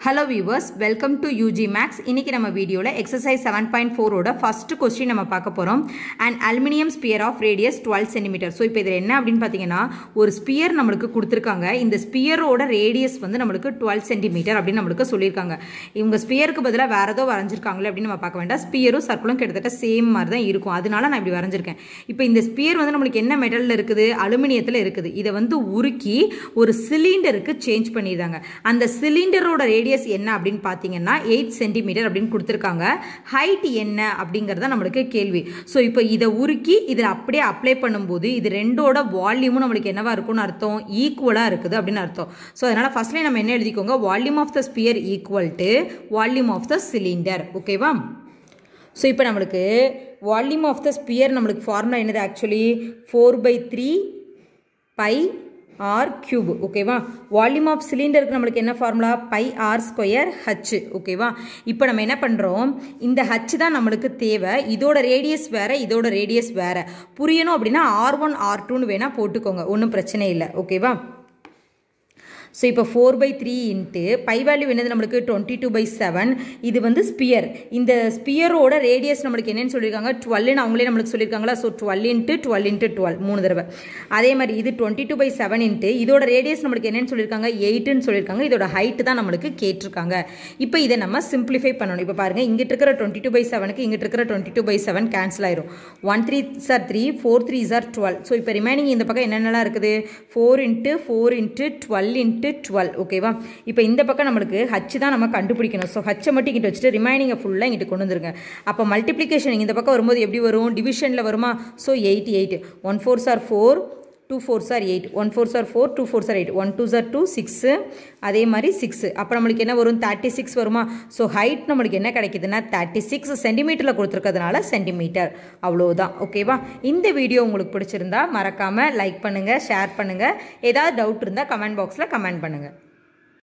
hello viewers welcome to UG maths இன்னைக்கு நம்ம வீடியோவில் எக்ஸசைஸ் செவன் பாயிண்ட் ஃபோரோட ஃபர்ஸ்ட் கொஸ்டின் நம்ம பார்க்க போகிறோம் and aluminium sphere of radius twelve centimetre so இப்போ இதில் என்ன அப்படின்னு பார்த்தீங்கன்னா ஒரு ஸ்பியர் நம்மளுக்கு கொடுத்துருக்காங்க இந்த ஸ்பியரோட ரேடியஸ் வந்து நம்மளுக்கு டுவெல் சென்டிமீட்டர் அப்படின்னு நம்மளுக்கு சொல்லியிருக்காங்க இவங்க ஸ்பியருக்கு பதிலாக வேறு ஏதோ வரைஞ்சிருக்காங்களே அப்படின்னு நம்ம பார்க்க வேண்டாம் ஸ்பியரும் சர்க்கிளும் கிட்டத்தட்ட சேம் மாதிரி தான் இருக்கும் அதனால நான் இப்படி வரைஞ்சிருக்கேன் இப்போ இந்த ஸ்பியர் வந்து நம்மளுக்கு என்ன மெட்டலில் இருக்குது அலுமினியத்தில் இருக்குது இதை வந்து உருக்கி ஒரு சிலிண்டருக்கு சேஞ்ச் பண்ணிடுறாங்க அந்த சிலிண்டரோட ரேடியஸ் என்ன அப்படின்னு பார்த்தீங்கன்னா எயிட் சென்டிமீட்டர் அப்படின்னு கொடுத்துருக்காங்க ஹைட் என்ன அப்படிங்கிறத நம்மளுக்கு கேள்வி ஸோ இப்போ இதை உருக்கி இதில் அப்படியே அப்ளை பண்ணும்போது இது ரெண்டோட வால்யூமும் நம்மளுக்கு என்னவா இருக்கும்னு அர்த்தம் ஈக்குவலாக இருக்குது அப்படின்னு அர்த்தம் ஸோ அதனால் ஃபர்ஸ்ட்லேயே நம்ம என்ன எழுதிக்கோங்க volume of the sphere equal to volume of the cylinder ஓகேவா ஸோ இப்போ நம்மளுக்கு வால்யூம் ஆஃப் த ஸ்பியர் நம்மளுக்கு ஃபார்முலா என்னது actually four by three pi r cube ஓகேவா வால்யூம் ஆஃப் சிலிண்டருக்கு நம்மளுக்கு என்ன formula pi r square h ஓகேவா இப்போ நம்ம என்ன பண்ணுறோம் இந்த ஹச் தான் நம்மளுக்கு தேவை இதோட ரேடியஸ் வேறு இதோட ரேடியஸ் வேறு புரியணும் அப்படின்னா ஆர் ஒன் ஆர் டூன்னு வேணால் போட்டுக்கோங்க ஒன்றும் பிரச்சனை இல்லை ஓகேவா ஸோ இப்போ four by three into pi value என்னது நம்மளுக்கு டுவெண்ட்டி டூ பை செவன் இது வந்து ஸ்பியர் இந்த ஸ்பியரோட ரேடியஸ் நம்மளுக்கு என்னன்னு சொல்லியிருக்காங்க டுவெல்னு அவங்களே நம்மளுக்கு சொல்லியிருக்காங்களா so twelve into twelve into twelve மூணு தடவை அதே மாதிரி இது twenty two by seven into இதோட ரேடியஸ் நம்மளுக்கு என்னன்னு சொல்லியிருக்காங்க எயிட்டுன்னு சொல்லியிருக்காங்க இதோட ஹைட்டு தான் நம்மளுக்கு கேட்டிருக்காங்க இப்போ இதை நம்ம சிம்பிளிஃபை பண்ணணும் இப்போ பாருங்கள் இங்கிட்டு இருக்கிற டுவெண்ட்டி டூ பை செவனுக்கு இங்கிட்டு இருக்கிற twenty two by seven cancel ஆயிரும் ஒன் த்ரீ சார் த்ரீ ஃபோர் த்ரீ சார் டுவெல் ஸோ இப்போ ரிமைனிங் இந்த பக்கம் என்னென்னலாம் இருக்குது four into four into twelve into twelve ஓகேவா இப்போ இந்த பக்கம் நம்மளுக்கு ஹச் தான் நம்ம கண்டுபிடிக்கணும் ஸோ ஹச்சை மட்டும் இங்கிட்ட வச்சுட்டு ரிமைனிங்கை ஃபுல்லாக இங்கிட்டு கொண்டு வந்துருங்க அப்போ மல்டிப்ளிகேஷன் இந்த பக்கம் வரும்போது எப்படி வரும் டிவிஷனில் வருமா so eight eight one four சார் ஃபோர் டூ ஃபோர் சார் எயிட் ஒன் ஃபோர் சார் ஃபோர் டூ ஃபோர் சார் எயிட் ஒன் டூ சார் டூ சிக்ஸு அதே மாதிரி சிக்ஸு அப்போ நம்மளுக்கு என்ன வரும் தேர்ட்டி சிக்ஸ் வருமா ஸோ ஹைட் நம்மளுக்கு என்ன கிடைக்குதுன்னா தேர்ட்டி சிக்ஸ் சென்டிமீட்டரில் கொடுத்துருக்கிறதுனால சென்டிமீட்டர் அவ்வளோதான் ஓகேவா இந்த வீடியோ உங்களுக்கு பிடிச்சிருந்தா மறக்காமல் லைக் பண்ணுங்கள் ஷேர் பண்ணுங்கள் ஏதாவது டவுட் இருந்தால் கமெண்ட் பாக்ஸில் கமெண்ட் பண்ணுங்கள்